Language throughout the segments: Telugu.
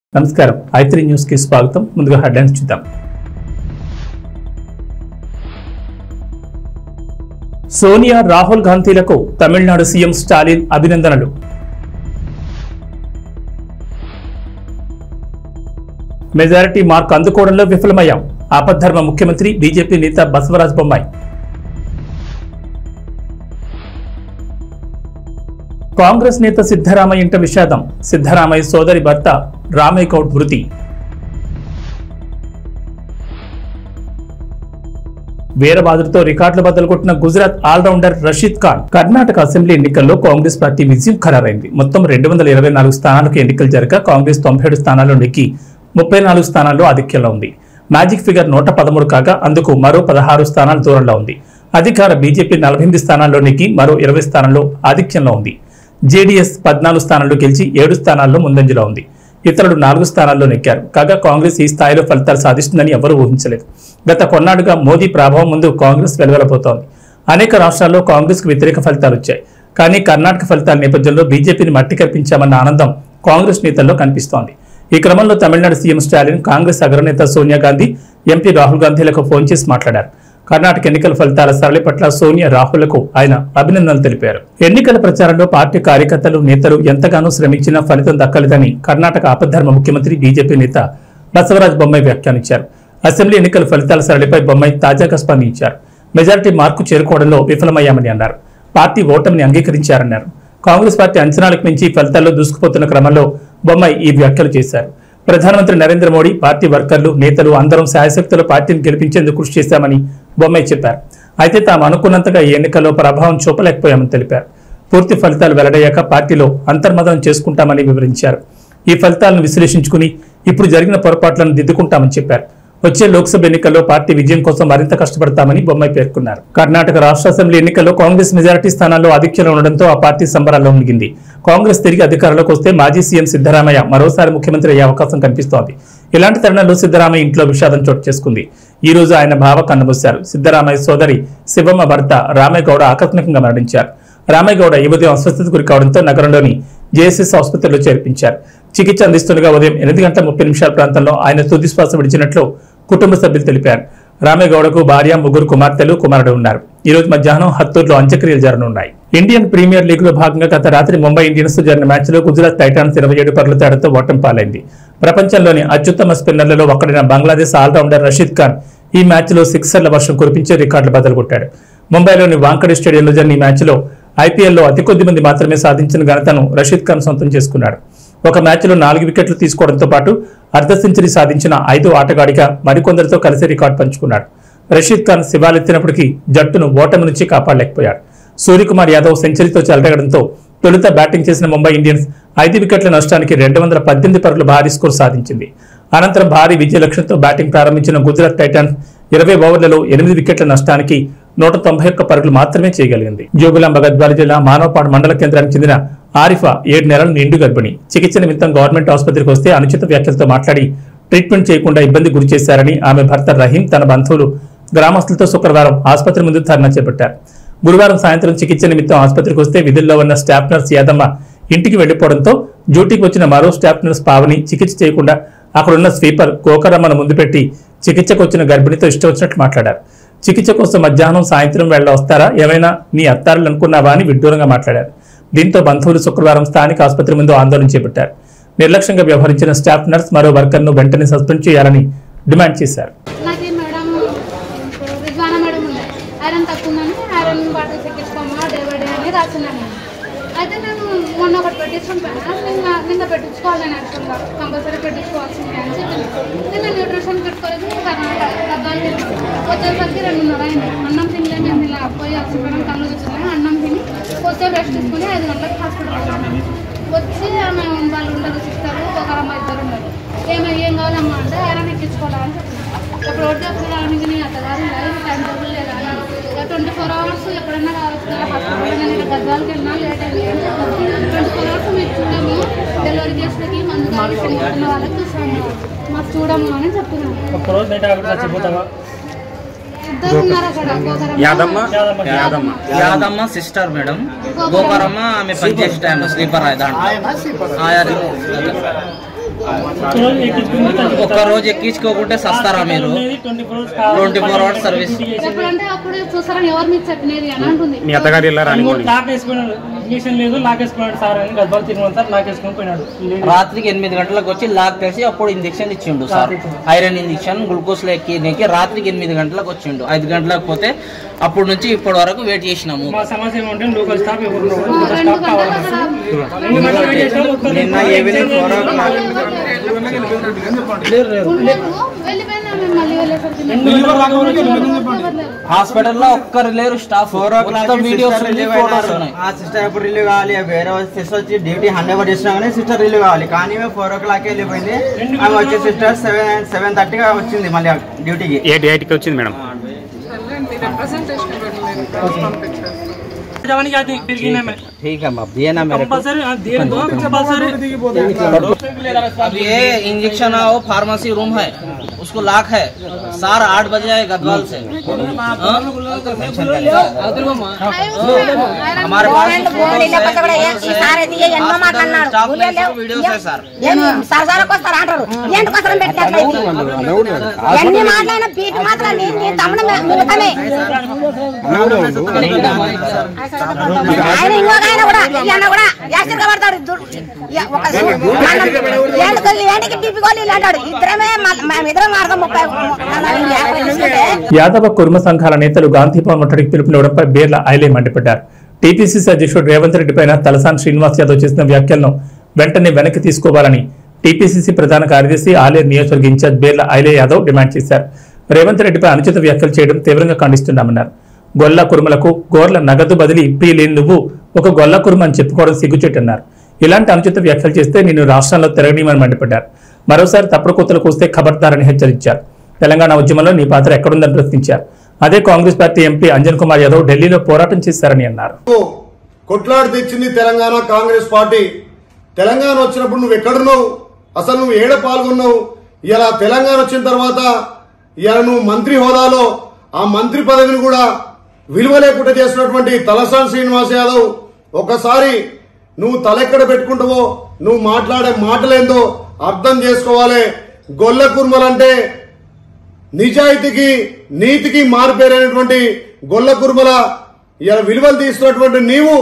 నమస్కారం ఐత్రి న్యూస్ కి స్వాగతం ముందుగా హెడ్లైన్స్ చూద్దాం సోనియా రాహుల్ గాంధీలకు తమిళనాడు సీఎం స్టాలిన్ అభినందనలు మెజారిటీ మార్క్ అందుకోవడంలో విఫలమయ్యాం ఆపద్ధర్మ ముఖ్యమంత్రి బీజేపీ నేత బసవరాజ్ బొమ్మాయి కాంగ్రెస్ నేత సిద్ధరామయ్య ఇంట విషాదం సిద్ధరామయ్య సోదరి భర్త రామయ్య గౌడ్ మృతి వీరబాదులతో రికార్డులు బద్దలు కొట్టిన గుజరాత్ ఆల్రౌండర్ రషీద్ ఖాన్ కర్ణాటక అసెంబ్లీ ఎన్నికల్లో కాంగ్రెస్ పార్టీ విజయం ఖరారైంది మొత్తం రెండు వందల ఇరవై నాలుగు స్థానాలకు ఎన్నికలు జరగగా కాంగ్రెస్ తొంభై ఏడు స్థానాల్లో నెక్కి ముప్పై నాలుగు స్థానాల్లో ఆధిక్యంలో ఉంది మ్యాజిక్ ఫిగర్ నూట పదమూడు కాగా అందుకు మరో పదహారు స్థానాల దూరంలో ఉంది అధికార బీజేపీ నలభై ఎనిమిది స్థానాల్లో నెక్కి మరో ఇరవై స్థానాల్లో ఆధిక్యంలో ఉంది జేడీఎస్ పద్నాలుగు స్థానాల్లో గెలిచి ఏడు స్థానాల్లో ముందంజలో ఉంది ఇతరులు నాలుగు స్థానాల్లో నెక్కారు కాగా కాంగ్రెస్ ఈ స్థాయిలో ఫలితాలు సాధిస్తుందని ఎవరూ ఊహించలేదు గత కొన్నాళ్లుగా మోదీ ప్రభావం ముందు కాంగ్రెస్ వెలువలబోతోంది అనేక రాష్ట్రాల్లో కాంగ్రెస్ కు వ్యతిరేక ఫలితాలు వచ్చాయి కానీ కర్ణాటక ఫలితాల నేపథ్యంలో బీజేపీని మట్టి కల్పించామన్న ఆనందం కాంగ్రెస్ నేతల్లో కనిపిస్తోంది ఈ క్రమంలో తమిళనాడు సీఎం స్టాలిన్ కాంగ్రెస్ అగ్రనేత సోనియా గాంధీ ఎంపీ రాహుల్ గాంధీలకు ఫోన్ చేసి మాట్లాడారు కర్ణాటక ఎన్నికల ఫలితాల సరళి పట్ల సోనియా రాహుల్లకు ఆయన అభినందనలు తెలిపారు ఎన్నికల ప్రచారంలో పార్టీ కార్యకర్తలు నేతలు ఎంతగానో శ్రమించినా ఫలితం దక్కలేదని కర్ణాటక ఆపద్ధర్మ ముఖ్యమంత్రి బీజేపీ నేత బసవరాజ్ బొమ్మాయి వ్యాఖ్యానించారు అసెంబ్లీ ఎన్నికల ఫలితాల సరళిపై బొమ్మాయి తాజాగా స్పందించారు మెజారిటీ మార్కు చేరుకోవడంలో విఫలమయ్యామని అన్నారు పార్టీ ఓటమిని అంగీకరించారన్నారు కాంగ్రెస్ పార్టీ అంచనాలకు మించి ఫలితాల్లో దూసుకుపోతున్న క్రమంలో బొమ్మాయి ఈ వ్యాఖ్యలు చేశారు ప్రధానమంత్రి నరేంద్ర మోడీ పార్టీ వర్కర్లు నేతలు అందరం శాయశక్తుల పార్టీని గెలిపించేందుకు కృషి చేశామని బొమ్మాయి చెప్పారు అయితే తాము అనుకున్నంతగా ఈ ఎన్నికల్లో ప్రభావం చూపలేకపోయామని తెలిపారు పూర్తి ఫలితాలు వెల్లడయ్యాక పార్టీలో అంతర్మదనం చేసుకుంటామని వివరించారు ఈ ఫలితాలను విశ్లేషించుకుని ఇప్పుడు జరిగిన పొరపాట్లను దిద్దుకుంటామని చెప్పారు వచ్చే లోక్సభ ఎన్నికల్లో పార్టీ విజయం కోసం మరింత కష్టపడతామని బొమ్మాయి పేర్కొన్నారు కర్ణాటక రాష్ట్ర అసెంబ్లీ ఎన్నికల్లో కాంగ్రెస్ మెజారిటీ స్థానాల్లో ఆధిక్యంలో ఉండడంతో ఆ పార్టీ సంబరాల్లో మునిగింది కాంగ్రెస్ తిరిగి అధికారంలోకి వస్తే మాజీ సీఎం సిద్ధరామయ్య మరోసారి ముఖ్యమంత్రి అయ్యే అవకాశం కనిపిస్తోంది ఇలాంటి తరుణంలో సిద్ధరామయ్య ఇంట్లో విషాదం చోటు చేసుకుంది ఈ రోజు ఆయన భావ కన్నుమూశారు సిద్ధరామయ్య సోదరి శివమ్మ భర్త రామయ్య గౌడ ఆకస్మికంగా మరణించారు రామయ్య గౌడ ఈ ఉదయం అస్వస్థతకు గురి కావడంతో నగరంలోని జేఎస్ఎస్ ఆసుపత్రిలో చేర్పించారు చికిత్స అందిస్తుండగా ఉదయం ఎనిమిది గంటల ముప్పై నిమిషాల ప్రాంతంలో ఆయన తుది శ్వాస విడిచినట్లు కుటుంబ సభ్యులు తెలిపారు రామయ్య గౌడకు భార్య ముగ్గురు కుమార్తెలు కుమారుడు ఉన్నారు ఈ రోజు మధ్యాహ్నం హత్తూరులో అంత్యక్రియలు జరగనున్నాయి ఇండియన్ ప్రీమియర్ లీగ్ లో భాగంగా గత రాత్రి ముంబై ఇండియన్స్ తో జరిగిన మ్యాచ్ లో గుజరాత్ టైటాన్స్ ఇరవై ఏడు పరుల తేడాతో ఓటమి పాలైంది ప్రపంచంలోని అత్యుత్తమ స్పిన్నర్లలో ఒకడైన బంగ్లాదేశ్ ఆల్రౌండర్ రషీద్ ఖాన్ ఈ మ్యాచ్ లో సిక్సర్ల వర్షం కురిపించి రికార్డులు బద్దలు కొట్టాడు ముంబైలోని వాంకడే స్టేడియంలో జరిగిన ఈ మ్యాచ్ లో ఐపీఎల్లో అతి కొద్ది మంది మాత్రమే సాధించిన ఘనతను రషీద్ ఖాన్ సొంతం చేసుకున్నాడు ఒక మ్యాచ్లో నాలుగు వికెట్లు తీసుకోవడంతో పాటు అర్ధ సెంచరీ సాధించిన ఐదో ఆటగాడిగా మరికొందరితో కలిసి రికార్డు పంచుకున్నాడు రషీద్ ఖాన్ శివాలెత్తినప్పటికీ జట్టును ఓటమి నుంచి కాపాడలేకపోయాడు సూర్యకుమార్ యాదవ్ సెంచరీతో చెలరగడంతో తొలుత బ్యాటింగ్ చేసిన ముంబై ఇండియన్స్ ఐదు వికెట్ల నష్టానికి రెండు వందల పద్దెనిమిది పరుగుల భారీ స్కోర్ సాధించింది అనంతరం భారీ విజయ లక్ష్యంతో బ్యాటింగ్ ప్రారంభించిన గుజరాత్ టైటాన్స్ ఇరవై ఓవర్లలో ఎనిమిది వికెట్ల నష్టానికి నూట తొంభై ఒక్క పరుగులు మాత్రమే చేయగలిగింది జోగులాంబ గద్వాల జిల్లా మానవపాడు మండల కేంద్రానికి చెందిన ఆరిఫా ఏడు నెలల నిండు గర్భిణి చికిత్స నిమిత్తం గవర్నమెంట్ ఆసుపత్రికి వస్తే అనుచిత వ్యాఖ్యలతో మాట్లాడి ట్రీట్మెంట్ చేయకుండా ఇబ్బంది గురి చేశారని ఆమె భర్త రహీం తన బంధువులు గ్రామస్తులతో శుక్రవారం ఆసుపత్రి ముందు ధర్నా చేపట్టారు గురువారం సాయంత్రం చికిత్స నిమిత్తం ఆసుపత్రికి వస్తే విధుల్లో ఉన్న స్టాఫ్ నర్స్ యాదమ్మ ఇంటికి వెళ్లిపోవడంతో డ్యూటీకి వచ్చిన మరో స్టాఫ్ నర్స్ పావని చికిత్స చేయకుండా అక్కడున్న స్వీపర్ గోకరమ్మను ముందు పెట్టి చికిత్సకు వచ్చిన గర్భిణితో ఇష్టం వచ్చినట్లు మాట్లాడారు చికిత్స కోసం మధ్యాహ్నం సాయంత్రం వేళ వస్తారా ఏమైనా నీ అత్తారులు అనుకున్నావా అని విడ్డూరంగా మాట్లాడారు దీంతో బంధువులు శుక్రవారం స్థానిక ఆసుపత్రి ముందు ఆందోళన చేపట్టారు నిర్లక్ష్యంగా వ్యవహరించిన స్టాఫ్ నర్స్ మరో వర్కర్ను వెంటనే సస్పెండ్ చేయాలని డిమాండ్ చేశారు నాకు ఈ మేడం ఇప్పుడు రిజ్వానా మేడం ఉంది ఐరన్ తక్కువ ఉందని ఐరన్ బాటిల్స్ ఎక్కించుకోమా డే బై డే అని రాసిందని అయితే నేను మొన్న ఒకటి పెట్టించుకుంటాను నిన్న నిన్న పెట్టించుకోవాలి నేను యాక్చువల్గా కంపల్సరీ పెట్టించుకోవాల్సిందే అని చెప్పింది నిన్న న్యూట్రిషన్ పెట్టుకోలేదు గద్దాలు వచ్చేసరికి రెండున్నర అయింది అన్నం తినలే మేము ఇలా పోయి అలసిపోయినాం కళ్ళు కూర్చున్నాయి అన్నం తిని వస్తే రెస్ట్ తీసుకుని ఐదు గంటలకు హాస్పిటల్ వెళ్ళాము వచ్చి ఆమె వాళ్ళు ఉండదు సిస్టర్ ఒక అమ్మ ఇద్దరు ఉన్నారు ఏమై ఏం కావాలమ్మా అంటే ఐరన్ ఎక్కించుకోవాలని చెప్పిన ఇప్పుడు ఒకటి చెప్పడానికి నీ అత్తగారు లేదు టైం టేబుల్ లేదా ట్వంటీ ఫోర్ అవర్స్ ఎక్కడైనా రావచ్చు కదా హాస్పిటల్ నేను ఇక్కడ గద్వాలకి వెళ్ళినా లేట్ అయింది అని చెప్పాను ట్వంటీ ఫోర్ అవర్స్ మీరు చూడము డెలివరీ కేసులకి మందు తాగి చనిపోతున్న వాళ్ళకి చూసాము మాకు చూడము అని చెప్తున్నాను ఇద్దరు ఉన్నారు అక్కడ గోకరమ్మ, యాదమ్మ యాదమ్మ యాదమ్మ సిస్టర్ మేడం గోపారమ్మ ఆమె పనిచేసే టైం స్లీపర్ దాంట్లో ఆయా ఒక్క రోజు ఎక్కించుకోకుంటే సస్తారా మీరు ట్వంటీ ఫోర్ అవర్స్ సర్వీస్ ఎప్పుడంటే అప్పుడు చూసారని ఎవరు మీకు చెప్పినది అని అంటుంది మీ అత్తగారు వెళ్ళారా అని కూడా. లాక్ వేసుకున్నాడు ఇంజక్షన్ లేదు లాక్ వేసుకున్నాడు సార్ అని గద్వాలు తిరిగి సార్ లాక్ వేసుకొని పోయినాడు రాత్రికి ఎనిమిది గంటలకు వచ్చి లాక్ తెసి అప్పుడు ఇంజక్షన్ ఇచ్చిండు సార్ ఐరన్ ఇంజక్షన్ గ్లూకోజ్ లో ఎక్కి రాత్రికి ఎనిమిది గంటలకు వచ్చిండు ఐదు గంటలకు పోతే అప్పటి నుంచి ఇప్పటి వరకు వెయిట్ చేసినాము మా సమస్య ఏమంటే లోకల్ స్టాఫ్ ఎవరు ఉండరు. ఆ, లోకల్ రెండు స్టాఫ్ కావాలి గంటలు అక్కడ రెండు గంటలు వెయిట్ చేసినాం, ఒక్కరు- నిన్న ఈవినింగ్ ఫోర్ ఓ క్లాక్ ఉండలేదు వెళ్ళిపోయినా మేము మళ్ళీ వెళ్ళేసరికి రెండు గంటల దాకా కూడా వెళ్ళిపోయినాం. ఎవరు లేరు. హాస్పిటల్లో ఒక్కరు లేరు స్టాఫ్ మొత్తం వీడియోస్ ఫోటోస్ ఉన్నాయి ఆ సిస్టర్ ఎప్పుడు రిలీవ్ కావాలి వేరే సిస్టర్ వచ్చి డ్యూటీ హండ్రెడ్ ఓవర్ చేసినా కానీ సిస్టర్ రిలీవ్ కావాలి కానీ మేము ఫోర్ ఓ క్లాక్ వెళ్ళిపోయింది ఆమె వచ్చే సిస్టర్ సెవెన్ సెవెన్ థర్టీగా వచ్చింది మళ్ళీ డ్యూటీకి ఏ డేట్కి వచ్చింది మేడం जवानी जाती फिर गिने में ठीक है अब दिए ना मेरे को कंपलसरी दे दो कंपलसरी अब ये इंजेक्शन है वो फार्मेसी रूम है उसको लॉक है सार आठ बजे है गदवाल से हाँ? हमारे पास ఈసారి ఇది ఎన్నో మాట్లాడినాడు స్టాఫ్ ఊళ్ళో లేవు. వీడియోస్ है సార్ ఏం సరసాలకు వస్తారు అంటారు ఏంటి కోసం పెట్టినట్లయితే ఎన్ని మాట్లాడిన పీటు మాత్రం నీ నీ తమ్ముడు మే- మిగతామే ఆయన ఇంకొక ఆయన కూడా ఈ అన్న కూడా యాక్సిడెంట్ పడతాడు దు- ఇక ఒక మనం ఏంటికి ఏంటికి టిప్పి గోళీలు అంటాడు ఇద్దరమే మ- మేమిద్దరం మార్గం ముప్పై నలభై యాభై తీసుకుంటే యాదవ కుర్మ సంఘాల నేతలు గాంధీ భవన్ ముట్టడికి పిలుపునివ్వడంపై బేర్ల ఐలే మండిపడ్డారు టీపీసీసీ అధ్యక్షుడు రేవంత్ రెడ్డిపైన తలసాని శ్రీనివాస్ యాదవ్ చేసిన వ్యాఖ్యలను వెంటనే వెనక్కి తీసుకోవాలని టీపీసీసీ ప్రధాన కార్యదర్శి ఆలేరు నియోజకవర్గ ఇన్ఛార్జ్ బేర్ల ఐలే యాదవ్ డిమాండ్ చేశారు రేవంత్ రెడ్డిపై అనుచిత వ్యాఖ్యలు చేయడం తీవ్రంగా ఖండిస్తున్నామన్నారు గొల్ల కుర్మలకు గోర్ల నగదు బదిలీ ప్రియ లేని నువ్వు ఒక గొల్ల కుర్మ అని చెప్పుకోవడం సిగ్గుచెట్టన్నారు ఇలాంటి అనుచిత వ్యాఖ్యలు చేస్తే నేను రాష్ట్రంలో తిరగనీయమని మండిపడ్డారు మరోసారి తప్పుడు కూతలకు వస్తే ఖబర్దారని హెచ్చరించారు తెలంగాణ ఉద్యమంలో నీ పాత్ర ఎక్కడుందని ప్రశ్నించారు అదే కాంగ్రెస్ పార్టీ ఎంపీ అంజన్ కుమార్ యాదవ్ ఢిల్లీలో పోరాటం చేశారని అన్నారు కొట్లాడి తెచ్చింది తెలంగాణ కాంగ్రెస్ పార్టీ తెలంగాణ వచ్చినప్పుడు నువ్వు ఎక్కడున్నావు అసలు నువ్వు ఏడ పాల్గొన్నావు ఇలా తెలంగాణ వచ్చిన తర్వాత ఇలా నువ్వు మంత్రి హోదాలో ఆ మంత్రి పదవిని కూడా విలువ లేకుండా చేసినటువంటి తలసాని శ్రీనివాస్ యాదవ్ ఒకసారి నువ్వు తలెక్కడ పెట్టుకుంటావో నువ్వు మాట్లాడే మాటలేందో అర్థం చేసుకోవాలి గొల్ల కుర్మలంటే నిజాయితీకి నీతికి మారిపోయినటువంటి గొల్ల కుర్మల ఇలా విలువలు తీస్తున్నటువంటి నీవు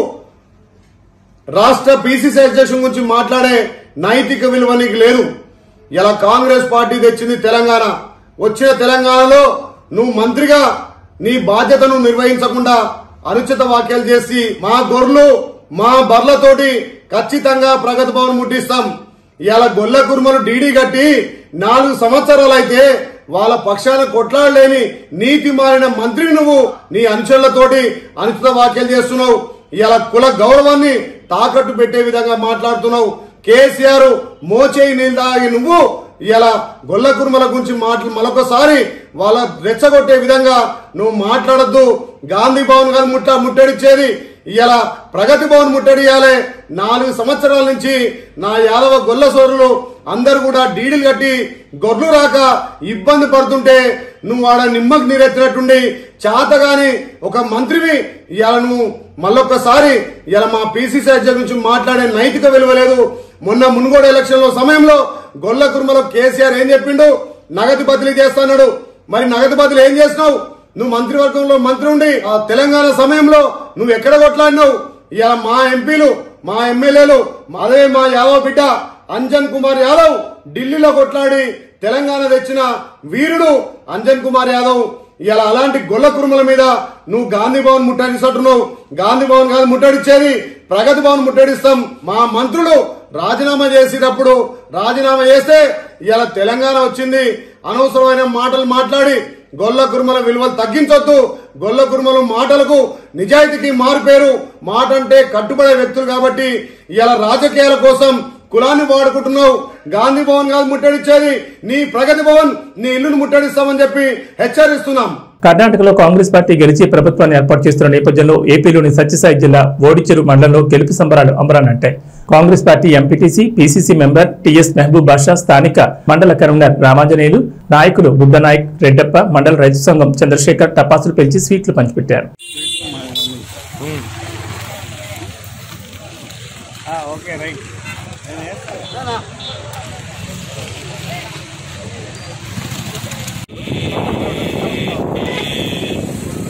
రాష్ట్ర పీసీసీ అధ్యక్షుల గురించి మాట్లాడే నైతిక విలువ నీకు లేదు ఇలా కాంగ్రెస్ పార్టీ తెచ్చింది తెలంగాణ వచ్చిన తెలంగాణలో నువ్వు మంత్రిగా నీ బాధ్యతను నిర్వహించకుండా అనుచిత వ్యాఖ్యలు చేసి మా గొర్రెలు మా బర్లతోటి ఖచ్చితంగా ప్రగతి భవన్ ముట్టిస్తాం ఇలా గొల్ల కుర్మలు డీడీ కట్టి నాలుగు సంవత్సరాలు అయితే వాళ్ళ పక్షాన కొట్లాడలేని నీతి మారిన మంత్రి నువ్వు నీ అనుచరులతోటి అనుచిత వ్యాఖ్యలు చేస్తున్నావు ఇలా కుల గౌరవాన్ని తాకట్టు పెట్టే విధంగా మాట్లాడుతున్నావు కేసీఆర్ మోచేయి నీళ్ళాగి నువ్వు ఇలా గొల్ల కుర్మల గురించి మాటలు మరొకసారి వాళ్ళ రెచ్చగొట్టే విధంగా నువ్వు మాట్లాడద్దు గాంధీ భవన్ గారు ముట్ట ముట్టడిచ్చేది ఇలా ప్రగతి భవన్ ముట్టడియాలే నాలుగు సంవత్సరాల నుంచి నా యాదవ గొల్ల సోదరులు అందరు కూడా డీడీలు కట్టి గొర్రెలు రాక ఇబ్బంది పడుతుంటే నువ్వు ఆడ నిమ్మకు నీరెత్తినట్టుండి చాతగాని ఒక మంత్రివి ఇవాళ నువ్వు మళ్ళొక్కసారి ఇలా మా పీసీసీ అధ్యక్షుల నుంచి మాట్లాడే నైతిక విలువ లేదు మొన్న మునుగోడు ఎలక్షన్ లో సమయంలో గొల్ల కుర్మలో కేసీఆర్ ఏం చెప్పిండు నగదు బదిలీ చేస్తాడు మరి నగదు బదిలీ ఏం చేసినావు నువ్వు మంత్రివర్గంలో మంత్రి ఉండి ఆ తెలంగాణ సమయంలో నువ్వు ఎక్కడ కొట్లాడినావు ఇలా మా ఎంపీలు మా ఎమ్మెల్యేలు అదే మా యాదవ్ బిడ్డ అంజన్ కుమార్ యాదవ్ ఢిల్లీలో కొట్లాడి తెలంగాణ తెచ్చిన వీరుడు అంజన్ కుమార్ యాదవ్ ఇలా అలాంటి గొల్ల కురుమల మీద నువ్వు గాంధీ భవన్ ముట్టడిస్తున్నట్టున్నావు గాంధీ భవన్ కాదు ముట్టడిచ్చేది ప్రగతి భవన్ ముట్టడిస్తాం మా మంత్రులు రాజీనామా చేసేటప్పుడు రాజీనామా చేస్తే ఇలా తెలంగాణ వచ్చింది అనవసరమైన మాటలు మాట్లాడి గొల్ల కుర్మల విలువలు తగ్గించొద్దు గొల్ల కుర్మలు మాటలకు నిజాయితీకి మారిపోయారు మాట అంటే కట్టుబడే వ్యక్తులు కాబట్టి ఇలా రాజకీయాల కోసం కులాన్ని వాడుకుంటున్నావు గాంధీ భవన్ కాదు ముట్టడిచ్చేది నీ ప్రగతి భవన్ నీ ఇల్లును ముట్టడిస్తామని చెప్పి హెచ్చరిస్తున్నాం కర్ణాటకలో కాంగ్రెస్ పార్టీ గెలిచి ప్రభుత్వాన్ని ఏర్పాటు చేస్తున్న నేపథ్యంలో ఏపీలోని సత్యసాయి జిల్లా ఓడిచెరు మండలంలో గెలుపు సంబరాలు అంబరానంటాయి Congress party MPTC PCC member TS Mahaboob Basha స్థానిక మండల కన్వీనర్ రామాంజనేయులు నాయకులు బుద్ధనాయక్ రెడ్డప్ప మండల రైతు సంఘం చంద్రశేఖర్ టపాసులు పెంచి స్వీట్లు పంచిపెట్టారు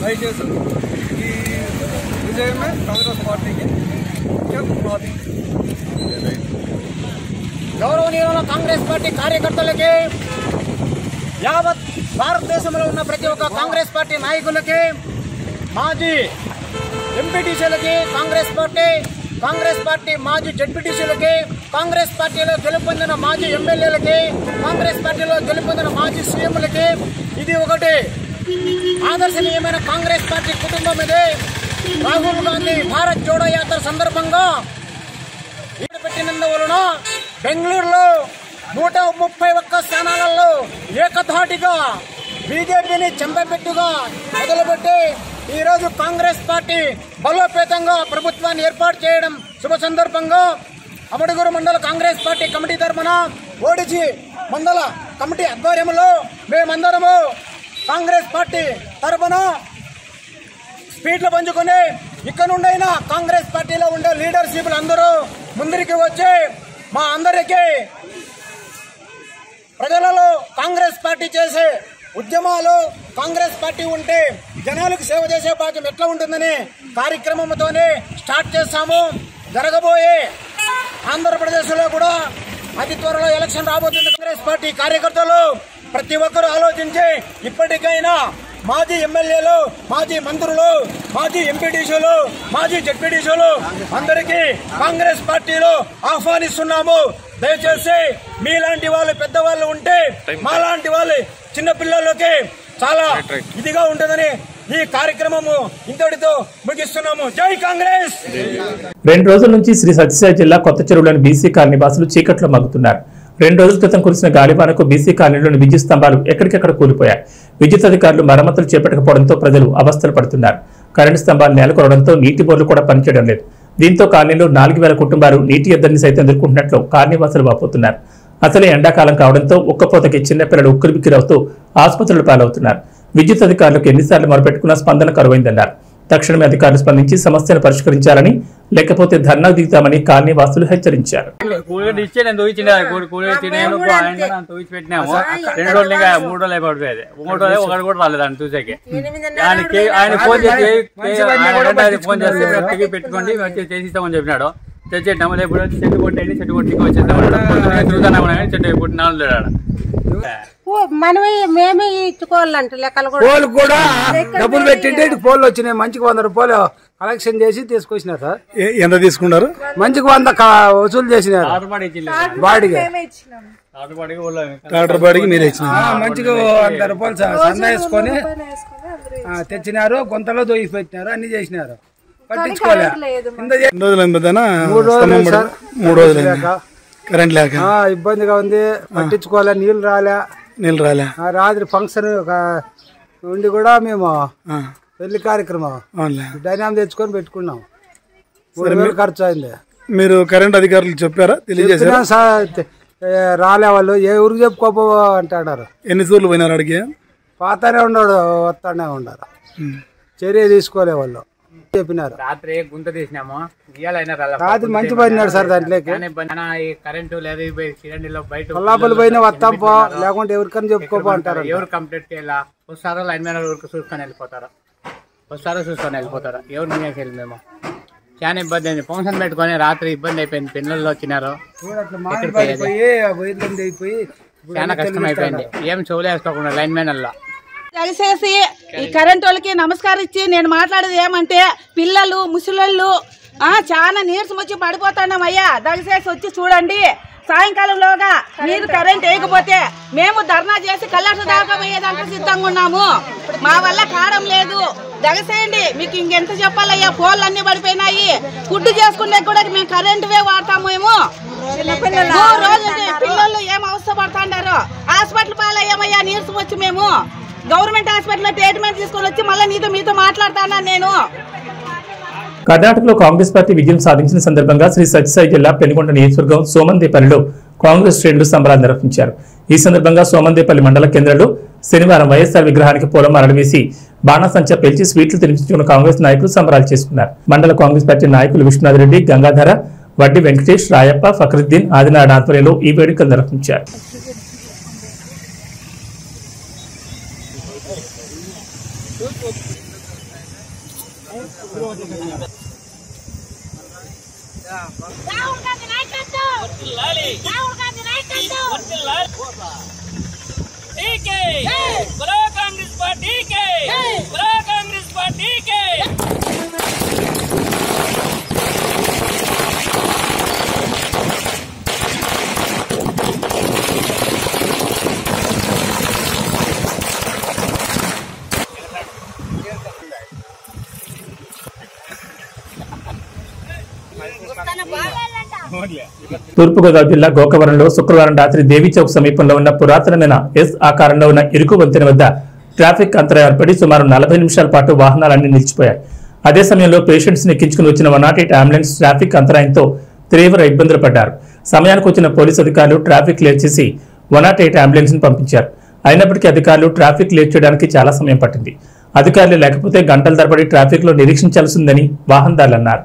దయచేసి ఈ విజయమే కాంగ్రెస్ పార్టీకి ముఖ్య పునాది గౌరవనీయుల కాంగ్రెస్ పార్టీ కార్యకర్తలకి యావత్ భారతదేశంలో ఉన్న ప్రతి ఒక్క కాంగ్రెస్ పార్టీ నాయకులకి మాజీ ఎంపీటీసీలకి కాంగ్రెస్ పార్టీ కాంగ్రెస్ పార్టీ మాజీ జడ్పీటీసీలకి కాంగ్రెస్ పార్టీలో గెలుపొందిన మాజీ ఎమ్మెల్యేలకి కాంగ్రెస్ పార్టీలో గెలుపొందిన మాజీ సీఎంలకి ఇది ఒకటి ఆదర్శనీయమైన కాంగ్రెస్ పార్టీ కుటుంబం ఇది రాహుల్ గాంధీ భారత్ జోడో యాత్ర సందర్భంగా పెట్టినందువలన బెంగళూరులో నూట ముప్పై ఒక్క స్థానాలలో ఏకధాటిగా బీజేపీని చెంపపెట్టుగా మొదలుపెట్టి ఈరోజు కాంగ్రెస్ పార్టీ బలోపేతంగా ప్రభుత్వాన్ని ఏర్పాటు చేయడం శుభ సందర్భంగా అమడుగురు మండల కాంగ్రెస్ పార్టీ కమిటీ తరఫున ఓడిచి మండల కమిటీ ఆధ్వర్యంలో మేమందరము కాంగ్రెస్ పార్టీ తరఫున స్పీడ్లు పంచుకొని ఇక్కడ నుండైనా కాంగ్రెస్ పార్టీలో ఉండే లీడర్షిప్లు అందరూ ముందరికి వచ్చి మా అందరికీ ప్రజలలో కాంగ్రెస్ పార్టీ చేసే ఉద్యమాలు కాంగ్రెస్ పార్టీ ఉంటే జనాలకు సేవ చేసే భాగ్యం ఎట్లా ఉంటుందని కార్యక్రమంతోనే స్టార్ట్ చేస్తాము జరగబోయే ఆంధ్రప్రదేశ్లో కూడా అతి త్వరలో ఎలక్షన్ రాబోతుంది కాంగ్రెస్ పార్టీ కార్యకర్తలు ప్రతి ఒక్కరూ ఆలోచించి ఇప్పటికైనా మాజీ ఎమ్మెల్యేలు మాజీ మంత్రులు మాజీ ఎంపీటీసీలు మాజీ జడ్పీటీసీలు అందరికీ కాంగ్రెస్ పార్టీలో ఆహ్వానిస్తున్నాము దయచేసి మీలాంటి వాళ్ళు పెద్దవాళ్ళు ఉంటే మాలాంటి వాళ్ళు చిన్న పిల్లలకి చాలా ఇదిగా ఉంటుందని ఈ కార్యక్రమము ఇంతటితో ముగిస్తున్నాము జై కాంగ్రెస్ రెండు రోజుల నుంచి శ్రీ సత్యసాయి జిల్లా కొత్త చెరువులోని బీసీ కాలనీ వాసులు చీకట్లో మగ్గుతున్నారు రెండు రోజుల క్రితం కురిసిన గాలివానకు బీసీ కాలనీలోని విద్యుత్ స్తంభాలు ఎక్కడికెక్కడ కూలిపోయాయి విద్యుత్ అధికారులు మరమ్మతులు చేపట్టకపోవడంతో ప్రజలు అవస్థలు పడుతున్నారు కరెంటు స్తంభాలు నేలకొరడంతో నీటి బోర్లు కూడా పనిచేయడం లేదు దీంతో కాలనీలో నాలుగు వేల కుటుంబాలు నీటి ఎద్దరిని సైతం ఎదుర్కొంటున్నట్లు కాలనీవాసులు వాపోతున్నారు అసలే ఎండాకాలం కావడంతో ఉక్కపోతకి చిన్నపిల్లలు ఉక్కిరిబిక్కిరవుతూ ఆసుపత్రులు పాలవుతున్నారు విద్యుత్ అధికారులకు ఎన్నిసార్లు మొరపెట్టుకున్నా స్పందన కరువైందన్నారు తక్షణమే అధికారులు స్పందించి సమస్యను పరిష్కరించాలని లేకపోతే ధర్నా దిగుతామని కాలనీ వాసులు హెచ్చరించారు కూలి ఇచ్చే నేను తోయించిన కూలి కూలి తినేను ఆయన తోయించి పెట్టినాము రెండు రోజులు ఇంకా మూడు రోజులు అయిపోతుంది మూడు రోజులు ఒకటి కూడా రాలేదు ఆయన చూసాకి ఆయనకి ఆయన ఫోన్ చేసి ఆయన వెంటనే ఆయన ఫోన్ చేసి తిరిగి పెట్టుకోండి వచ్చి చేసి ఇస్తామని చెప్పినాడు తెచ్చేటాము లేకపోతే వచ్చి చెట్టు కొట్టండి చెట్టు కొట్టి వచ్చేద్దాం తిరుగుతానే ఉన్నాయి చెట్టు కొట్టి నాలుగు లేడు మనమే మేమే ఇచ్చుకోవాలంట లెక్కలు కూడా పోలు కూడా డబ్బులు పెట్టింటే ఇటు పోలు వచ్చినాయి మంచికి వంద రూపాయలు కలెక్షన్ చేసి తీసుకొచ్చినారు సార్ ఎంత తీసుకున్నారు మంచికి వంద క- వసూలు చేసినారు బాడిగా డాక్టర్ బాడీకి మీరు ఇచ్చిన ఆ, మంచిగా వంద రూపాయలు స- సంద వేసుకొని ఆ, తెచ్చినారు గుంతలో దొయ్యి పెట్టినారు అన్ని చేసినారు పట్టించుకోలే ఇంత చే- ఎన్ని రోజులు అయిందనా మూడు రోజులు స్తంభం అయింది పడి- సార్. మూడు రోజులు లేక. అయింది. కరెంట్ లేక ఆ, ఇబ్బందిగా ఉంది పట్టించుకోలే నీళ్లు రాలే నీళ్ళు రాలే ఆ, రాత్రి ఫంక్షన్ ఒక ఉండి కూడా మేము పెళ్లి కార్యక్రమం అవునులే డైనామ్ తెచ్చుకొని పెట్టుకున్నాం మూడు వేలు ఖర్చు అయింది మీరు కరెంట్ అధికారులు చెప్పారా తెలియజేశారా చెప్పినా సార్ తె- ఏ, రాలే వాళ్ళు ఏ ఊరికి చెప్పుకోపో అంటాడారు ఎన్ని సూర్లు పోయినారు అడిగి పాతనే ఉన్నాడు వస్తానే ఉన్నారు చర్య తీసుకోలే వాళ్ళు చెప్పినారు రాత్రి గుంత తీసినాము ఇయ్యాలైనా రాత్రి మంచి పడినాడు సార్ దాంట్లోకి ఈ కరెంటు లేదు ఈ సిలిండర్లో బయట కొల్లాపల్లి పోయినా వస్తాం పో లేకుంటే ఎవరికైనా చెప్పుకోపో అంటారు ఎవరు కంప్లీట్ చేయాలా వస్తారో లైన్ మ్యాన్ ఊరికి చూసుకొని వెళ్ళిపోతారు వస్తారో చూసుకొని వెళ్ళిపోతారు ఎవరు మీదకి వెళ్ళి మేము చాలా ఇబ్బంది అయింది ఫంక్షన్ పెట్టుకొని రాత్రి ఇబ్బంది అయిపోయింది పిల్లలు వచ్చినారు ఎక్కడికి పోయేది? వైర్లు అయిపోయి చాలా కష్టం అయిపోయింది ఏం చెవులేసుకోకుండా లైన్ మ్యాన్ అలా దయచేసి ఈ కరెంట్ వాళ్ళకి నమస్కరించి నేను మాట్లాడేది ఏమంటే పిల్లలు ముసలోళ్ళు ఆ, చాలా నీరసం వచ్చి పడిపోతున్నాం అయ్యా దయచేసి వచ్చి చూడండి సాయంకాలంలోగా మీరు కరెంట్ వేయకపోతే మేము ధర్నా చేసి కలెక్టర్ దాకా పోయేదాకా సిద్ధంగా ఉన్నాము మా వల్ల కావడం లేదు దయచేయండి మీకు ఇంకెంత చెప్పాలయ్యా ఫోన్లు అన్ని పడిపోయినాయి ఫుడ్ చేసుకునే కూడా మేము కరెంటువే వాడతాము మేము మూడు రోజులు పిల్లలు ఏం అవస్థ పడుతుండారు హాస్పిటల్ పాలయ్యామయ్యా నీరసం వచ్చి మేము గవర్నమెంట్ హాస్పిటల్లో ట్రీట్మెంట్ తీసుకొని వచ్చి మళ్ళీ నీతో మీతో మాట్లాడతానా నేను కర్ణాటకలో కాంగ్రెస్ పార్టీ విజయం సాధించిన సందర్భంగా శ్రీ సత్యసాయి జిల్లా పెనుగొండ నియోజకవర్గం సోమందేపల్లిలో కాంగ్రెస్ శ్రేణులు సంబరాలు నిర్వహించారు ఈ సందర్భంగా సోమందేపల్లి మండల కేంద్రంలో శనివారం వైఎస్ఆర్ విగ్రహానికి పూలమాలలు వేసి బాణాసంచా పేల్చి స్వీట్లు తినిపించుకున్న కాంగ్రెస్ నాయకులు సంబరాలు చేసుకున్నారు మండల కాంగ్రెస్ పార్టీ నాయకులు విష్ణునాథ్ రెడ్డి గంగాధర వడ్డి వెంకటేష్ రాయప్ప ఫక్రుద్దీన్ ఆదినారాయణ ఆధ్వర్యంలో ఈ వేడుకలు నిర్వహించారు రాహుల్ గాంధీ నాయకత్వం రాహుల్ గాంధీ నాయకత్వం టీకే బలో కాంగ్రెస్ పార్టీ కే బలో కాంగ్రెస్ పార్టీ కే తూర్పుగోదావరి జిల్లా గోకవరంలో శుక్రవారం రాత్రి దేవీ చౌక్ సమీపంలో ఉన్న పురాతనమైన ఎస్ ఆకారంలో ఉన్న ఇరుకు వంతెన వద్ద ట్రాఫిక్ అంతరం ఏర్పడి సుమారు నలభై నిమిషాల పాటు వాహనాలన్నీ నిలిచిపోయాయి అదే సమయంలో పేషెంట్స్ ని ఎక్కించుకుని వచ్చిన one not eight ambulance traffic అంతరాయంతో తీవ్ర ఇబ్బందులు పడ్డారు సమయానికి వచ్చిన పోలీసు అధికారులు ట్రాఫిక్ క్లియర్ చేసి వన్ నాట్ ఎయిట్ అంబులెన్స్ ని పంపించారు అయినప్పటికీ అధికారులు ట్రాఫిక్ క్లియర్ చేయడానికి చాలా సమయం పట్టింది అధికారులు లేకపోతే గంటల తరబడి ట్రాఫిక్ లో నిరీక్షించాల్సిందని వాహనదారులు అన్నారు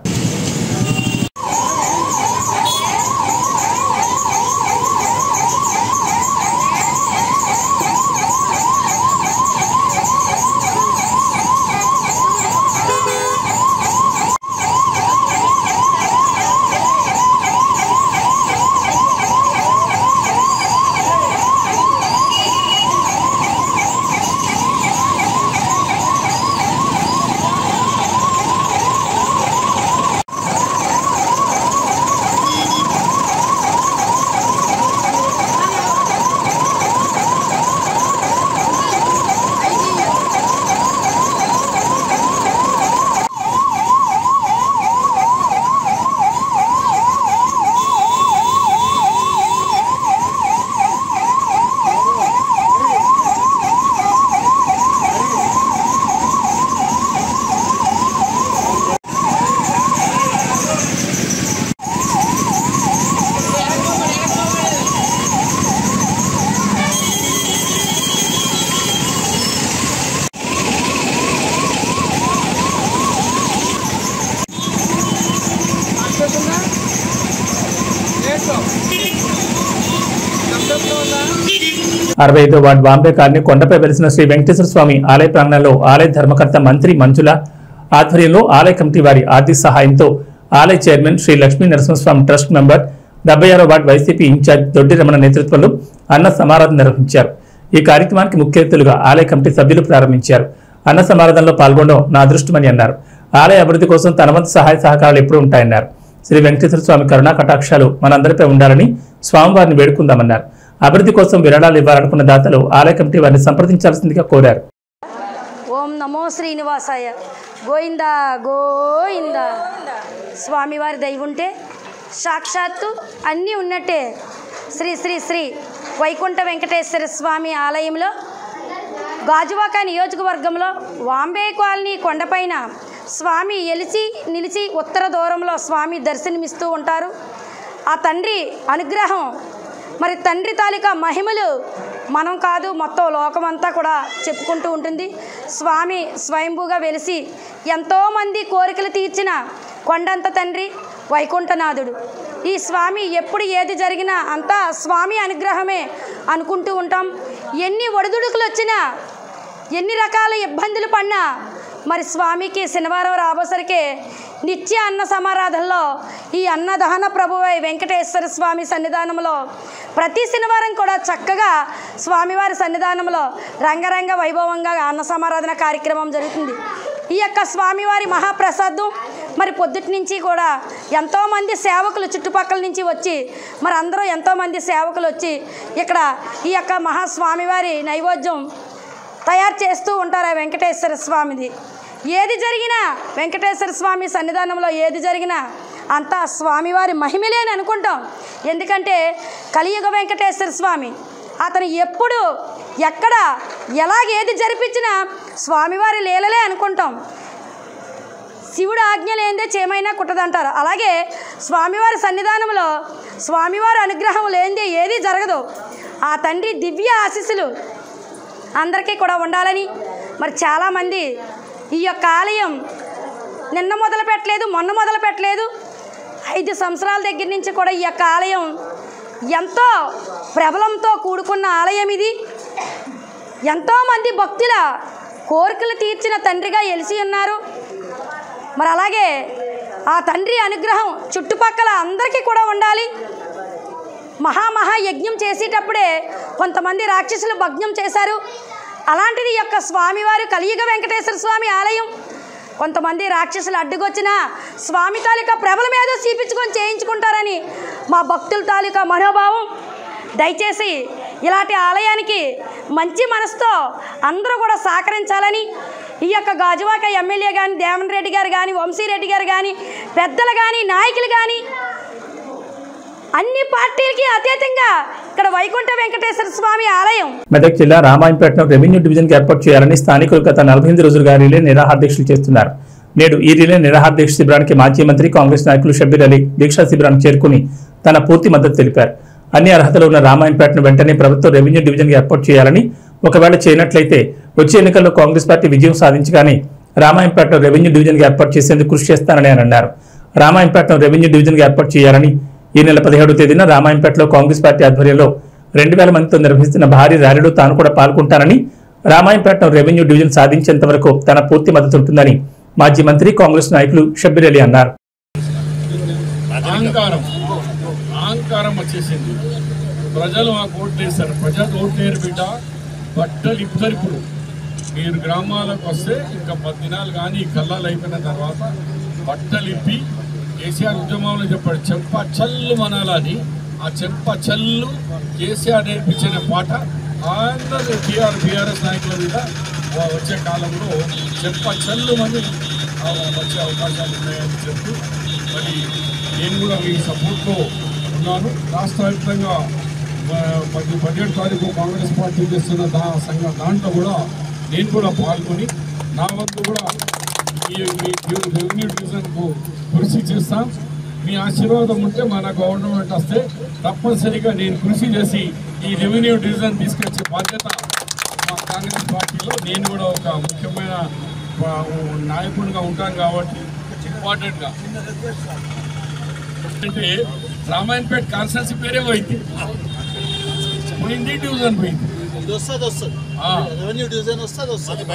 అరవై ఐదో వార్డు బాంబే కాలనీ కొండపై వెలిసిన శ్రీ వెంకటేశ్వర స్వామి ఆలయ ప్రాంగణంలో ఆలయ ధర్మకర్త మంత్రి మంజుల ఆధ్వర్యంలో ఆలయ కమిటీ వారి ఆర్థిక సహాయంతో ఆలయ chairman Shri Lakshmi Narasimhaswamy trust member డెబ్బై ఆరో వార్డు వైసీపీ ఇన్ఛార్జ్ దొడ్డి రమణ నేతృత్వంలో అన్న సమారాధన నిర్వహించారు ఈ కార్యక్రమానికి ముఖ్య అతిథులుగా ఆలయ కమిటీ సభ్యులు ప్రారంభించారు అన్న సమారాధనలో పాల్గొనడం నా అదృష్టమని అన్నారు ఆలయ అభివృద్ధి కోసం తన వంతు సహాయ సహకారాలు ఎప్పుడూ ఉంటాయన్నారు శ్రీ వెంకటేశ్వర స్వామి కరుణా కటాక్షాలు మనందరిపై ఉండాలని స్వామివారిని వేడుకుందామన్నారు అభివృద్ధి కోసం విరాళాలు ఇవ్వాలనుకున్న దాతలు ఆలయ కమిటీ వారిని సంప్రదించాల్సిందిగా కోరారు ఓం నమో శ్రీనివాసాయ గోయిందా గోయిందా స్వామివారి దయ ఉంటే సాక్షాత్తు అన్నీ ఉన్నట్టే శ్రీ శ్రీ శ్రీ వైకుంఠ వెంకటేశ్వర స్వామి ఆలయంలో గాజువాక నియోజకవర్గంలో వాంబే కాలనీ కొండపైన స్వామి ఎలిచి నిలిచి ఉత్తర దూరంలో స్వామి దర్శనమిస్తూ ఉంటారు ఆ తండ్రి అనుగ్రహం మరి తండ్రి తాలూకా మహిమలు మనం కాదు మొత్తం లోకమంతా కూడా చెప్పుకుంటూ ఉంటుంది స్వామి స్వయంభూగా వెలిసి ఎంతోమంది కోరికలు తీర్చిన కొండంత తండ్రి వైకుంఠనాథుడు ఈ స్వామి ఎప్పుడు ఏది జరిగినా అంతా స్వామి అనుగ్రహమే అనుకుంటూ ఉంటాం ఎన్ని ఒడిదుడుకులు వచ్చినా ఎన్ని రకాల ఇబ్బందులు పడినా మరి స్వామికి శనివారం రాబోసరికే నిత్య అన్న సమారాధనలో ఈ అన్నదహన ప్రభువై వెంకటేశ్వర స్వామి సన్నిధానంలో ప్రతి శనివారం కూడా చక్కగా స్వామివారి సన్నిధానంలో రంగరంగ వైభవంగా అన్న సమారాధన కార్యక్రమం జరుగుతుంది ఈ యొక్క స్వామివారి మహాప్రసాదం మరి పొద్దుటి నుంచి కూడా ఎంతోమంది సేవకులు చుట్టుపక్కల నుంచి వచ్చి మరి అందరూ ఎంతోమంది సేవకులు వచ్చి ఇక్కడ ఈ యొక్క మహాస్వామివారి నైవేద్యం తయారు చేస్తూ ఉంటారు ఆ వెంకటేశ్వర స్వామిది ఏది జరిగినా వెంకటేశ్వర స్వామి సన్నిధానంలో ఏది జరిగినా అంతా స్వామివారి మహిమలే అని అనుకుంటాం ఎందుకంటే కలియుగ వెంకటేశ్వర స్వామి అతను ఎప్పుడు ఎక్కడ ఎలాగ ఏది జరిపించినా స్వామివారి లీలలే అనుకుంటాం శివుడు ఆజ్ఞ లేనిదే చేమైనా కుట్టదంటారు అలాగే స్వామివారి సన్నిధానంలో స్వామివారి అనుగ్రహం లేనిదే ఏదీ జరగదు ఆ తండ్రి దివ్య ఆశీస్సులు అందరికీ కూడా ఉండాలని మరి చాలామంది ఈ యొక్క ఆలయం నిన్న మొదలు పెట్టలేదు మొన్న మొదలు పెట్టలేదు ఐదు సంవత్సరాల దగ్గర నుంచి కూడా ఈ యొక్క ఆలయం ఎంతో ప్రబలంతో కూడుకున్న ఆలయం ఇది ఎంతోమంది భక్తుల కోరికలు తీర్చిన తండ్రిగా ఎలిసి ఉన్నారు మరి అలాగే ఆ తండ్రి అనుగ్రహం చుట్టుపక్కల అందరికీ కూడా ఉండాలి మహామహా యజ్ఞం చేసేటప్పుడే కొంతమంది రాక్షసులు భగ్నం చేశారు అలాంటిది ఈ యొక్క స్వామివారు కలియుగ వెంకటేశ్వర స్వామి ఆలయం కొంతమంది రాక్షసులు అడ్డుకొచ్చిన స్వామి తాలూకా ప్రభల మీద చూపించుకొని చేయించుకుంటారని మా భక్తుల తాలూకా మనోభావం దయచేసి ఇలాంటి ఆలయానికి మంచి మనసుతో అందరూ కూడా సహకరించాలని ఈ యొక్క గాజువాక ఎమ్మెల్యే కానీ దేవన్ రెడ్డి గారు కానీ వంశీరెడ్డి గారు కానీ పెద్దలు కానీ నాయకులు కానీ అన్ని పార్టీలకి అతీతంగా ఇక్కడ వైకుంఠ వెంకటేశ్వర స్వామి ఆలయం మెదక్ జిల్లా రామాయంపేటను రెవెన్యూ డివిజన్ కి ఏర్పాటు చేయాలని స్థానికులు గత నలభై ఎనిమిది రోజులుగా రిలే నిరాహార దీక్షలు చేస్తున్నారు నేడు ఈ రిలే నిరాహార దీక్ష శిబిరానికి మాజీ మంత్రి కాంగ్రెస్ నాయకులు షబ్బీర్ అలీ దీక్షా శిబిరానికి చేరుకుని తన పూర్తి మద్దతు తెలిపారు అన్ని అర్హతలు ఉన్న రామాయంపేటను వెంటనే ప్రభుత్వం రెవెన్యూ డివిజన్ కి ఏర్పాటు చేయాలని ఒకవేళ చేయనట్లయితే వచ్చే ఎన్నికల్లో కాంగ్రెస్ పార్టీ విజయం సాధించగానే రామాయంపేటను రెవెన్యూ డివిజన్ కి ఏర్పాటు చేసేందుకు కృషి చేస్తానని ఆయన అన్నారు రామాయంపేటను రెవెన్యూ డివిజన్ కి ఏర్పాటు చేయాలని ఈ నెల పదిహేడో తేదీన రామాయంపేటలో కాంగ్రెస్ పార్టీ ఆధ్వర్యంలో రెండు వేల మందితో నిర్వహిస్తున్న భారీ ర్యాలీలో తాను కూడా పాల్గొంటానని రామాయంపేటను రెవెన్యూ డివిజన్ సాధించేంత వరకు తన పూర్తి మద్దతు ఉంటుందని మాజీ మంత్రి కాంగ్రెస్ నాయకులు షబ్బీర్ అలీ అన్నారు అహంకారం అహంకారం వచ్చేసింది ప్రజలు మాకు ఓట్లు వేశారు ప్రజలు ఓట్లు వేయరు బిడ్డ బట్టలు ఇద్దరు ఇప్పుడు మీరు గ్రామాలకు వస్తే ఇంకా పది దినాలు కానీ ఈ కళ్ళాలు అయిపోయిన తర్వాత బట్టలు ఇప్పి కేసీఆర్ ఉద్యమంలో చెప్పాడు చెంప చల్లు మనాలని ఆ చెంప చల్లు కేసీఆర్ నేర్పించిన పాట అందరూ టీఆర్ బీఆర్ఎస్ నాయకుల మీద ఆ వచ్చే కాలంలో చెంప చల్లు మని ఆ వచ్చే అవకాశాలు ఉన్నాయని చెప్తూ మరి నేను కూడా మీ సపోర్ట్లో ఉన్నాను రాష్ట్ర వ్యాప్తంగా ఆ, పది పదిహేడు తారీఖు కాంగ్రెస్ పార్టీ చేస్తున్న దా సంఘ దాంట్లో కూడా నేను కూడా పాల్గొని నా వంతు కూడా ఈ మీ రెవెన్యూ డివిజన్కు కృషి చేస్తాం మీ ఆశీర్వాదం ఉంటే మన గవర్నమెంట్ వస్తే తప్పనిసరిగా నేను కృషి చేసి ఈ రెవెన్యూ డివిజన్ తీసుకొచ్చే బాధ్యత మా కాంగ్రెస్ పార్టీలో నేను కూడా ఒక ముఖ్యమైన ఆ, నాయకుడిగా ఉంటాను కాబట్టి ఇంపార్టెంట్గా అంటే రామాయణపేట కాన్స్టెన్సీ పేరే పోయింది పోయింది డివిజన్ పోయింది ఇది వస్తుంది వస్తుంది ఆ. రెవెన్యూ డివిజన్ వస్తుంది వస్తుంది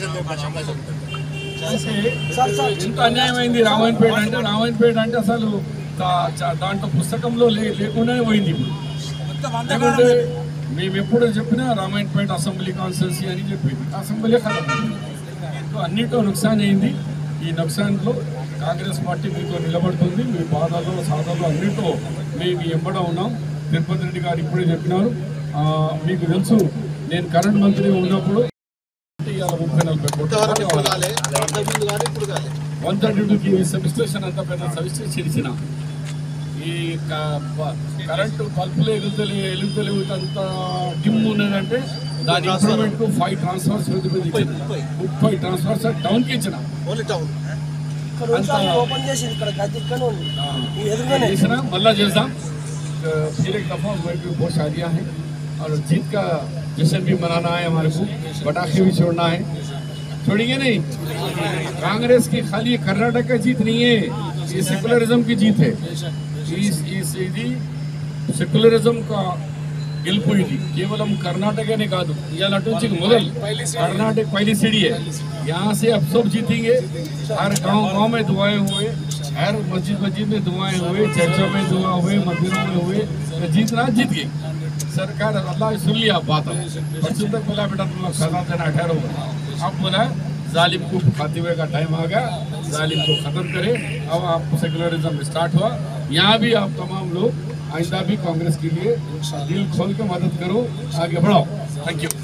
ఎంత అన్యాయమైంది రామాయణపేట అంటే రామాయణపేట అంటే అసలు దా- చ- దాంట్లో పుస్తకంలో లే లేకుండానే పోయింది ఇప్పుడు లేకుంటే మేము ఎప్పుడు చెప్పినా రామాయణపేట అసెంబ్లీ కాన్స్టిట్యున్సీ అని చెప్పింది అసెంబ్లీ ఖరాబ్ అయింది. సో అన్నిటో నుక్సాన్ అయింది ఈ నుక్సాన్లో కాంగ్రెస్ పార్టీ మీతో నిలబడుతుంది మీ బాధల్లో సాధనలో అన్నింటిలో మేము మీ ఎంబడ ఉన్నాం తిరుపతి రెడ్డి గారు ఇప్పుడే చెప్పినారు ఆ, మీకు తెలుసు నేను కరెంట్ మంత్రి ఉన్నప్పుడు ఇవాళ ముప్పై నలభై కోట్లు కాలే అంతకుముందు కాదు ఇప్పుడు కాలే వన్ థర్టీ టూకి సబ్ స్టేషన్ అంత పెద్ద సబ్ స్టేషన్ ఇచ్చిన ఈ క- ప- కరెంటు బల్బులు ఎగుతలే ఎలుగుతలేవు అంత డిమ్ ఉన్నదంటే దాని ఇంప్రూవ్మెంట్ కు ఫైవ్ ట్రాన్స్ఫర్స్ ముప్పై ట్రాన్స్ఫర్స్ టౌన్ కి ఇచ్చిన ఓన్లీ టౌన్ అంత ఓపెన్ చేసి ఇక్కడ గది ఇక్కడ ఉంది ఈ ये ఎదురుగానే तीसरा मल्ला जैसा अ, फिर एक दफ़ा वर्ल्ड में बहुत शादियाँ हैं और जीत का जश्न भी मनाना है हमारे को पटाखे भी छोड़ना है छोड़ेंगे नहीं कांग्रेस की खाली कर्नाटक का जीत नहीं है ये सेकुलरिज्म की जीत है इस इस ఇది సెక్యులరిజం కా గెలుపు ఇది కేవలం కర్ణాటకనే కాదు ఇవాళ అటు నుంచి మొదలు कर्नाटक पहली सीढ़ी है यहाँ से अब सब जीतेंगे हर गांव गांव में दुआएं हुए हर मस्जिद मस्जिद में दुआएं हुए चर्चों में दुआ हुए मंदिरों में हुए तो जीतना जीत गए सरकार अल्लाह ने सुन लिया बात बच्चों तक बोला बेटा तुम लोग सजा देना ठहरो अब बोला जालिम को खाते हुए का टाइम आ गया जालिम को खत्म करे अब आप सेकुलरिज्म स्टार्ट हुआ यहाँ भी आप तमाम लोग आइंदा भी कांग्रेस के लिए दिल खोल के मदद करो आगे बढ़ाओ थैंक यू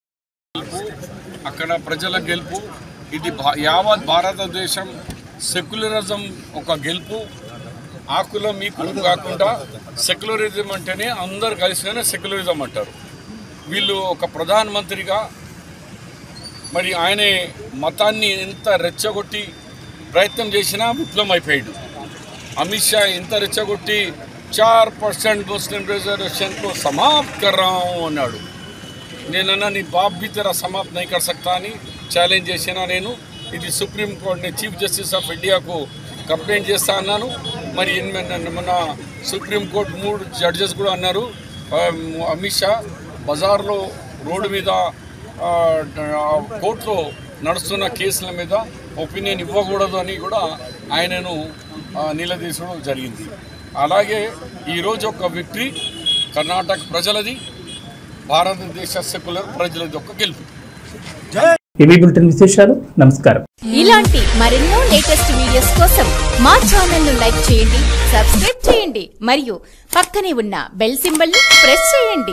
అక్కడ ప్రజల గెలుపు ఇది భా- యావత్ భారతదేశం సెక్యులరిజం ఒక గెలుపు ఆ కులం ఈ కులం కాకుండా సెక్యులరిజం అంటేనే అందరు కలిసినే సెక్యులరిజం అంటారు వీళ్ళు ఒక ప్రధానమంత్రిగా మరి ఆయనే మతాన్ని ఎంత రెచ్చగొట్టి ప్రయత్నం చేసినా విఫలం అయిపోయాడు अमित शाह ఇంత రెచ్చగొట్టి చార్ పర్సెంట్ ముస్లిం రిజర్వేషన్ को समाप्त कर रहा हूं అన్నాడు నేనన్నా నీ బాప్ भी तेरा समाप्त नहीं कर सकता అని ఛాలెంజ్ చేసినా నేను ఇది సుప్రీం కోర్టుని చీఫ్ జస్టిస్ ఆఫ్ ఇండియాకు కంప్లైంట్ చేస్తా అన్నాను మరి ఇన్- మన సుప్రీం కోర్టు మూడు జడ్జెస్ కూడా అన్నారు ఆ, అమిత్ షా బజార్లో రోడ్డు మీద ఆ, కోర్టులో నడుస్తున్న కేసుల మీద ఒపీనియన్ ఇవ్వకూడదు అని కూడా ఆయనను ఆ, నిలదీసడం జరిగింది అలాగే ఈరోజు ఒక విక్టరీ కర్ణాటక ప్రజలది భారతదేశ సెక్యులర్ ప్రజలది ఒక గెలుపు ఇవి బులెటిన్ విశేషాలు నమస్కారం ఇలాంటి మరెన్నో లేటెస్ట్ వీడియోస్ కోసం మా ఛానల్ ను లైక్ చేయండి సబ్స్క్రైబ్ చేయండి మరియు పక్కనే ఉన్న బెల్ సింబల్ ని ప్రెస్ చేయండి